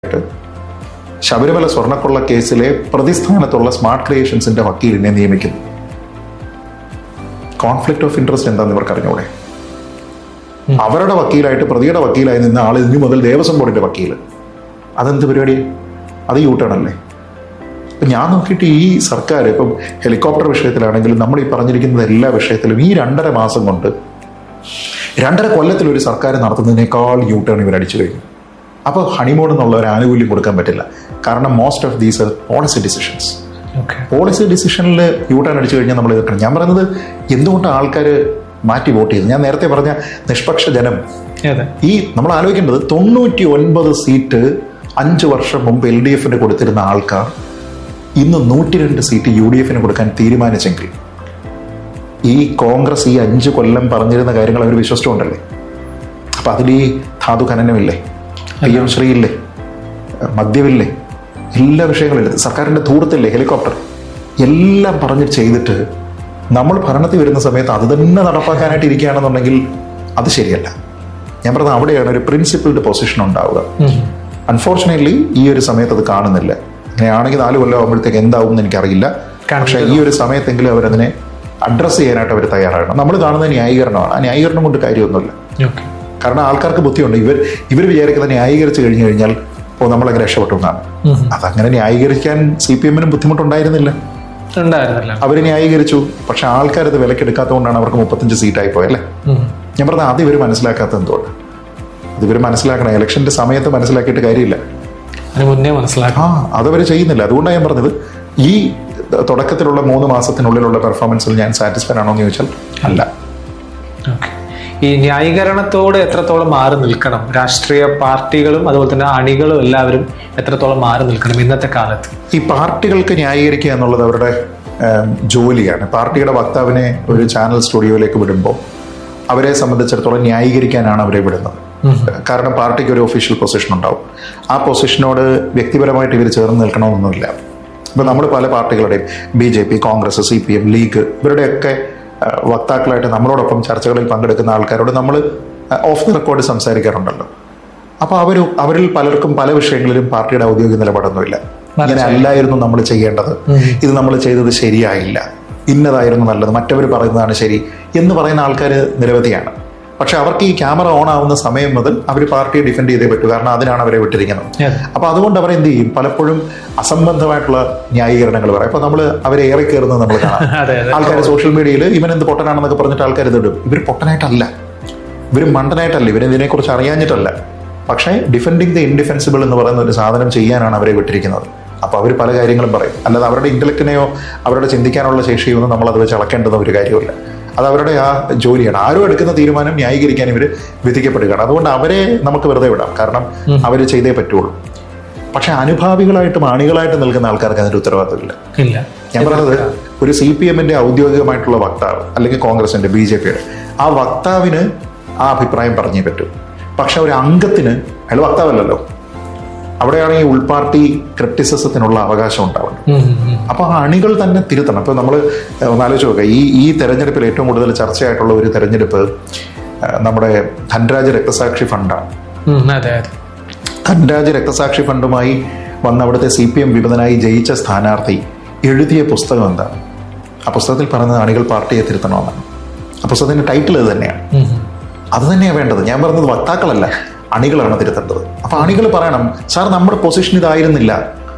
ശബരിമല സ്വർണ്ണക്കൊള്ള കേസിലെ പ്രതിസ്ഥാനത്തുള്ള സ്മാർട്ട് ക്രിയേഷൻസിന്റെ വക്കീലിനെ നിയമിക്കുന്നു കോൺഫ്ലിക്ട് ഓഫ് ഇൻട്രസ്റ്റ് എന്താണെന്ന് ഇവർക്ക് അറിഞ്ഞൂടെ അവരുടെ വക്കീലായിട്ട് പ്രതിയുടെ വക്കീലായി നിന്ന ആൾ ഇനി മുതൽ ദേവസ്വം ബോർഡിന്റെ വക്കീൽ അതെന്ത് പരിപാടി അത് യൂട്ടേൺ അല്ലേ ഇപ്പൊ ഞാൻ നോക്കിയിട്ട് ഈ സർക്കാർ ഇപ്പം ഹെലികോപ്റ്റർ വിഷയത്തിലാണെങ്കിലും നമ്മൾ ഈ പറഞ്ഞിരിക്കുന്ന എല്ലാ വിഷയത്തിലും ഈ രണ്ടര മാസം കൊണ്ട് രണ്ടര കൊല്ലത്തിൽ ഒരു സർക്കാർ നടത്തുന്നതിനേക്കാൾ യൂ ടേൺ ഇവർ അടിച്ചു കഴിഞ്ഞു അപ്പോൾ ഹണിമൂൺ എന്നുള്ള ഒരു ആനുകൂല്യം കൊടുക്കാൻ പറ്റില്ല കാരണം most of these policy decisions okay policy ഡിസിഷനിൽ യൂ ടേൺ അടിച്ചു കഴിഞ്ഞാൽ നമ്മൾ എതിർക്കണം ഞാൻ പറയുന്നത് എന്തുകൊണ്ട് ആൾക്കാർ മാറ്റി വോട്ട് ചെയ്തു ഞാൻ നേരത്തെ പറഞ്ഞ നിഷ്പക്ഷ ജനം അതെ ഈ നമ്മൾ ആലോചിക്കേണ്ടത് തൊണ്ണൂറ്റി ഒൻപത് സീറ്റ് അഞ്ച് വർഷം മുമ്പ് എൽ ഡി എഫിന് കൊടുത്തിരുന്ന ആൾക്കാർ ഇന്ന് നൂറ്റി രണ്ട് സീറ്റ് യു ഡി എഫിന് കൊടുക്കാൻ തീരുമാനിച്ചെങ്കിൽ ഈ കോൺഗ്രസ് ഈ അഞ്ച് കൊല്ലം പറഞ്ഞിരുന്ന കാര്യങ്ങൾ അവർ വിശ്വസിച്ചുകൊണ്ടല്ലേ അപ്പൊ അതിൽ ഈ ധാതു ഖനനമില്ലേ പി എം ശ്രീ ഇല്ലേ മദ്യമില്ലേ എല്ലാ വിഷയങ്ങളും എടുത്ത് സർക്കാരിന്റെ ധൂർത്തില്ലേ ഹെലികോപ്റ്റർ എല്ലാം പറഞ്ഞ് ചെയ്തിട്ട് നമ്മൾ ഭരണത്തിൽ വരുന്ന സമയത്ത് അത് തന്നെ നടപ്പാക്കാനായിട്ട് ഇരിക്കുകയാണെന്നുണ്ടെങ്കിൽ അത് ശരിയല്ല ഞാൻ പറഞ്ഞത് അവിടെയാണ് ഒരു പ്രിൻസിപ്പിൾഡ് പൊസിഷൻ ഉണ്ടാവുക അൺഫോർച്ചുനേറ്റ്ലി ഈ ഒരു സമയത്ത് അത് കാണുന്നില്ല അങ്ങനെയാണെങ്കിൽ നാല് കൊല്ലം ആകുമ്പോഴത്തേക്ക് എന്താവും എന്ന് എനിക്കറിയില്ല പക്ഷേ ഈ ഒരു സമയത്തെങ്കിലും അവരതിനെ അഡ്രസ്സ് ചെയ്യാനായിട്ട് അവർ തയ്യാറാകണം നമ്മൾ കാണുന്ന ന്യായീകരണമാണ് ആ ന്യായീകരണം കൊണ്ട് കാര്യമൊന്നുമില്ല ഓക്കെ കാരണം ആൾക്കാർക്ക് ബുദ്ധിയുണ്ട് ഇവർ ഇവർ വിചാരിക്കുന്നത് ന്യായീകരിച്ച് കഴിഞ്ഞു കഴിഞ്ഞാൽ ഓ നമ്മളൊക്കെ രക്ഷപ്പെട്ടു എന്നാണ് അതങ്ങനെ ന്യായീകരിക്കാൻ സി പി എമ്മിനും ബുദ്ധിമുട്ടുണ്ടായിരുന്നില്ല ഉണ്ടായിരുന്നല്ലോ അവർ ന്യായീകരിച്ചു പക്ഷെ ആൾക്കാരത് വിലക്കെടുക്കാത്തതുകൊണ്ടാണ് അവർക്ക് മുപ്പത്തഞ്ച് സീറ്റായി പോയല്ലേ ഞാൻ പറഞ്ഞത് അത് ഇവർ മനസ്സിലാക്കാത്ത എന്തുകൊണ്ട് അത് ഇവർ മനസ്സിലാക്കണം ഇലക്ഷന്റെ സമയത്ത് മനസ്സിലാക്കിയിട്ട് കാര്യമില്ല അതിന് മുന്നേ മനസ്സിലാക്കാം ആ അതവർ ചെയ്യുന്നില്ല അതുകൊണ്ടാണ് ഞാൻ പറഞ്ഞത് ഈ തുടക്കത്തിലുള്ള മൂന്ന് മാസത്തിനുള്ളിലുള്ള പെർഫോമൻസിൽ ഞാൻ സാറ്റിസ്ഫൈഡ് ആണോ എന്ന് ചോദിച്ചാൽ അല്ല ഓക്കെ ഈ ന്യായീകരണത്തോട് എത്രത്തോളം മാറി നിൽക്കണം രാഷ്ട്രീയ പാർട്ടികളും അതുപോലെ തന്നെ അണികളും എല്ലാവരും എത്രത്തോളം മാറി നിൽക്കണം ഇന്നത്തെ കാലത്ത് ഈ പാർട്ടികൾക്ക് ന്യായീകരിക്കുക എന്നുള്ളത് അവരുടെ ഏം, ജോലിയാണ് പാർട്ടിയുടെ വക്താവിനെ ഒരു ചാനൽ സ്റ്റുഡിയോയിലേക്ക് വിടുമ്പോൾ അവരെ സംബന്ധിച്ചിടത്തോളം ന്യായീകരിക്കാനാണ് അവരെ വിടുന്നത് കാരണം പാർട്ടിക്ക് ഒരു ഒഫീഷ്യൽ പൊസിഷൻ ഉണ്ടാവും ആ പൊസിഷനോട് വ്യക്തിപരമായിട്ട് ഇവർ ചേർന്ന് നിൽക്കണമെന്നൊന്നുമില്ല ഇപ്പൊ നമ്മൾ പല പാർട്ടികളുടെയും B J P Congress C P M League ഇവരുടെയൊക്കെ ആ, വക്താക്കളായിട്ട് നമ്മളോടൊപ്പം ചർച്ചകളിൽ പങ്കെടുക്കുന്ന ആൾക്കാരോട് നമ്മൾ ഓഫ് ദി റെക്കോർഡ് സംസാരിക്കാറുണ്ടല്ലോ അപ്പൊ അവർ അവരിൽ പലർക്കും പല വിഷയങ്ങളിലും പാർട്ടിയുടെ ഔദ്യോഗിക നിലപാടൊന്നുമില്ല ഇങ്ങനെ അല്ലായിരുന്നു നമ്മൾ ചെയ്യേണ്ടത് ഇത് നമ്മൾ ചെയ്തത് ശരിയായില്ല ഇന്നതായിരുന്നു നല്ലത് മറ്റവർ പറയുന്നതാണ് ശരി എന്ന് പറയുന്ന ആൾക്കാർ നിരവധിയാണ് പക്ഷെ അവർക്ക് ഈ ക്യാമറ ഓൺ ആവുന്ന സമയം മുതൽ അവർ പാർട്ടിയെ ഡിഫെൻഡ് ചെയ്തേ പറ്റൂ കാരണം അതിനാണ് അവരെ വിട്ടിരിക്കുന്നത് അതെ. അപ്പൊ അതുകൊണ്ട് അവർ എന്ത് ചെയ്യും പലപ്പോഴും അസംബന്ധമായിട്ടുള്ള ന്യായീകരണങ്ങൾ പറയും അപ്പൊ നമ്മൾ അവരെ ഏറെ കയറുന്നത് നമ്മൾ കാണാം അതെ അതെ ആൾക്കാർ സോഷ്യൽ മീഡിയയിൽ ഇവൻ എന്ത് പൊട്ടനാണെന്നൊക്കെ പറഞ്ഞിട്ട് ആൾക്കാർ ഇതിടും ഇവർ പൊട്ടനായിട്ടല്ല ഇവർ മണ്ടനായിട്ടല്ല ഇവർ ഇതിനെക്കുറിച്ച് അറിയാഞ്ഞിട്ടല്ല പക്ഷേ ഡിഫെൻഡിങ് ദ ഇൻഡിഫെൻസിബിൾ എന്ന് പറയുന്ന ഒരു സാധനം ചെയ്യാനാണ് അവരെ വിട്ടിരിക്കുന്നത് അപ്പൊ അവർ പല കാര്യങ്ങളും പറയും അല്ലാതെ അവരുടെ ഇന്റലക്റ്റിനെയോ അവരുടെ ചിന്തിക്കാനുള്ള ശേഷിയോ ഒന്നും നമ്മൾ അത് വെച്ച് അളക്കേണ്ടുന്ന ഒരു കാര്യമില്ല അത് അവരുടെ ആ ജോലിയാണ് ആരും എടുക്കുന്ന തീരുമാനം ന്യായീകരിക്കാൻ ഇവർ വിധിക്കപ്പെടുകയാണ് അതുകൊണ്ട് അവരെ നമുക്ക് വെറുതെ വിടാം കാരണം അവർ ചെയ്തേ പറ്റുള്ളൂ പക്ഷെ അനുഭാവികളായിട്ടും അണികളായിട്ടും നിൽക്കുന്ന ആൾക്കാർക്ക് അതിന്റെ ഉത്തരവാദിത്തമില്ല ഇല്ല ഞാൻ പറഞ്ഞത് ഒരു സി പി എമ്മിന്റെ ഔദ്യോഗികമായിട്ടുള്ള വക്താവ് അല്ലെങ്കിൽ കോൺഗ്രസിന്റെ ബി ജെ പിയുടെ ആ വക്താവിന് ആ അഭിപ്രായം പറഞ്ഞേ പറ്റൂ പക്ഷെ ഒരു അംഗത്തിന് അയാൾ വക്താവല്ലല്ലോ അവിടെയാണ് ഈ ഉൾപാർട്ടി ക്രിറ്റിസിസത്തിനുള്ള അവകാശം ഉണ്ടാവുന്നത് ഉം, ഉം, ഉം. അപ്പൊ ആ അണികൾ തന്നെ തിരുത്തണം ഇപ്പൊ നമ്മൾ ഒന്നാലോചിച്ച് നോക്കുക ഈ ഈ തെരഞ്ഞെടുപ്പിൽ ഏറ്റവും കൂടുതൽ ചർച്ചയായിട്ടുള്ള ഒരു തെരഞ്ഞെടുപ്പ് ആ, നമ്മുടെ ധൻരാജ് രക്തസാക്ഷി ഫണ്ടാണ് ഉം, അതെ അതെ ധൻരാജ് രക്തസാക്ഷി ഫണ്ടുമായി വന്ന അവിടുത്തെ സി പി എം വിമതനായി ജയിച്ച സ്ഥാനാർത്ഥി എഴുതിയ പുസ്തകം എന്താണ് ആ പുസ്തകത്തിൽ പറയുന്നത് അണികൾ പാർട്ടിയെ തിരുത്തണമെന്നാണ് ആ പുസ്തകത്തിന്റെ ടൈറ്റിൽ ഇത് തന്നെയാണ് ഉം, ഉം. അത് തന്നെയാണ് വേണ്ടത് ഞാൻ പറഞ്ഞത് വക്താക്കളല്ല അണികളാണ് തിരുത്തേണ്ടത് അപ്പൊ അണികൾ പറയണം സാർ നമ്മുടെ പൊസിഷൻ ഇതായിരുന്നില്ല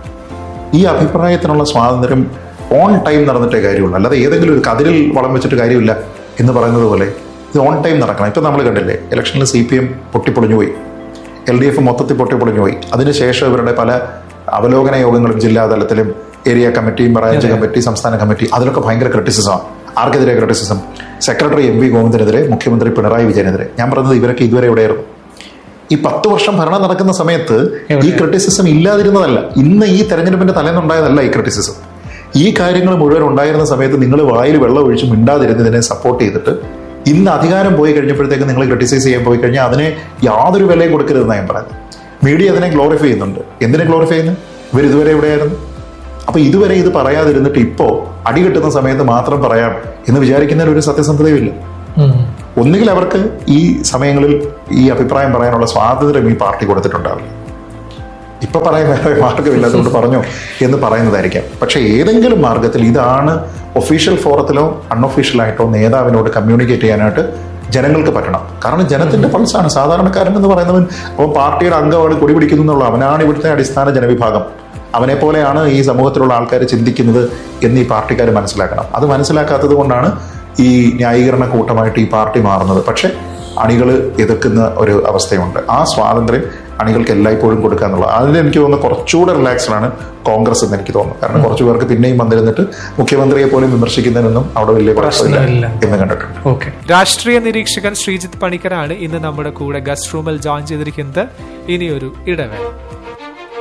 ഈ അഭിപ്രായത്തിനുള്ള സ്വാതന്ത്ര്യം ഓൺ ടൈം നടന്നിട്ടേ കാര്യമുള്ളൂ അല്ലാതെ ഏതെങ്കിലും ഒരു കതിരിൽ വളം വെച്ചിട്ട് കാര്യമില്ല എന്ന് പറയുന്നത് പോലെ ഇത് ഓൺ ടൈം നടക്കണം ഇപ്പൊ നമ്മൾ കണ്ടില്ലേ ഇലക്ഷനിൽ സി പി എം പൊട്ടിപ്പൊളിഞ്ഞു പോയി എൽ ഡി എഫ് മൊത്തത്തിൽ പൊട്ടിപ്പൊളിഞ്ഞു പോയി അതിനുശേഷം ഇവരുടെ പല അവലോകന യോഗങ്ങളും ജില്ലാ തലത്തിലും ഏരിയ കമ്മിറ്റിയും ബ്രാഞ്ച് കമ്മിറ്റി സംസ്ഥാന കമ്മിറ്റി അതിലൊക്കെ ഭയങ്കര ക്രിറ്റിസിസമാണ് ആർക്കെതിരെ ക്രിറ്റിസിസം സെക്രട്ടറി എം വി ഗോവിന്ദനെതിരെ മുഖ്യമന്ത്രി പിണറായി വിജയനെതിരെ ഞാൻ പറഞ്ഞത് ഇവരൊക്കെ ഇതുവരെ എവിടെയായിരുന്നു ഈ പത്ത് വർഷം ഭരണം നടക്കുന്ന സമയത്ത് ഈ ക്രിറ്റിസിസം ഇല്ലാതിരുന്നതല്ല ഇന്ന് ഈ തെരഞ്ഞെടുപ്പിന്റെ തലേന്നുണ്ടായതല്ല ഈ ക്രിറ്റിസിസം ഈ കാര്യങ്ങൾ മുഴുവൻ ഉണ്ടായിരുന്ന സമയത്ത് നിങ്ങൾ വായിൽ വെള്ളം ഒഴിച്ച് മിണ്ടാതിരുന്നതിനെ സപ്പോർട്ട് ചെയ്തിട്ട് ഇന്ന് അധികാരം പോയി കഴിഞ്ഞപ്പോഴത്തേക്ക് നിങ്ങൾ ക്രിട്ടിസൈസ് ചെയ്യാൻ പോയി കഴിഞ്ഞാൽ അതിനെ യാതൊരു വിലയും കൊടുക്കരുതെന്നാണ് ഞാൻ പറയുന്നത് മീഡിയ അതിനെ ഗ്ലോറിഫൈ ചെയ്യുന്നുണ്ട് എന്തിനെ ഗ്ലോറിഫൈ ചെയ്യുന്നു ഇവർ ഇതുവരെ എവിടെയായിരുന്നു അപ്പൊ ഇതുവരെ ഇത് പറയാതിരുന്നിട്ട് ഇപ്പോ അടി കിട്ടുന്ന സമയത്ത് മാത്രം പറയാം എന്ന് വിചാരിക്കുന്നതിൽ ഒരു സത്യസന്ധതയുമില്ല ഉം. ഒന്നുകിൽ അവർക്ക് ഈ സമയങ്ങളിൽ ഈ അഭിപ്രായം പറയാനുള്ള സ്വാതന്ത്ര്യം ഈ പാർട്ടി കൊടുത്തിട്ടുണ്ടാവില്ല ഇപ്പൊ പറയാൻ വേറെ മാർഗമില്ല അതുകൊണ്ട് പറഞ്ഞു എന്ന് പറയുന്നതായിരിക്കാം പക്ഷെ ഏതെങ്കിലും മാർഗത്തിൽ ഇതാണ് ഒഫീഷ്യൽ ഫോറത്തിലോ അൺഒഫീഷ്യലായിട്ടോ നേതാവിനോട് കമ്മ്യൂണിക്കേറ്റ് ചെയ്യാനായിട്ട് ജനങ്ങൾക്ക് പറ്റണം കാരണം ജനത്തിന്റെ പൾസാണ് സാധാരണക്കാരൻ എന്ന് പറയുന്നവൻ അപ്പോൾ പാർട്ടിയുടെ അംഗമാണ് കൊടി പിടിക്കുന്നു എന്നുള്ള അവനാണ് ഇവിടുത്തെ അടിസ്ഥാന ജനവിഭാഗം അവനെ പോലെയാണ് ഈ സമൂഹത്തിലുള്ള ആൾക്കാർ ചിന്തിക്കുന്നത് എന്ന് ഈ പാർട്ടിക്കാർ മനസ്സിലാക്കണം അത് മനസ്സിലാക്കാത്തത് കൊണ്ടാണ് ഈ ന്യായീകരണ കൂട്ടമായിട്ട് ഈ പാർട്ടി മാറുന്നത് പക്ഷെ അണികൾ എതിർക്കുന്ന ഒരു അവസ്ഥയുണ്ട് ആ സ്വാതന്ത്ര്യം അണികൾക്ക് എല്ലായ്പ്പോഴും കൊടുക്കുക എന്നുള്ളത് അതിൽ എനിക്ക് തോന്നുന്നു കുറച്ചുകൂടെ റിലാക്സ്ഡ് ആണ് കോൺഗ്രസ് എന്ന് എനിക്ക് തോന്നുന്നു കാരണം കുറച്ചു പേർക്ക് പിന്നെയും വന്നിരുന്നിട്ട് മുഖ്യമന്ത്രിയെ പോലും വിമർശിക്കുന്നതിനൊന്നും അവിടെ വലിയ കുഴപ്പമില്ല പ്രശ്നമില്ല. എന്ന് കണ്ടിട്ടുണ്ട് ഓക്കെ രാഷ്ട്രീയ നിരീക്ഷകൻ ശ്രീജിത്ത് പണിക്കരാണ് ഇന്ന് നമ്മുടെ കൂടെ ഗസ്റ്റ് റൂമിൽ ജോയിൻ ചെയ്തിരിക്കുന്നത് ഇനിയൊരു ഇടവേള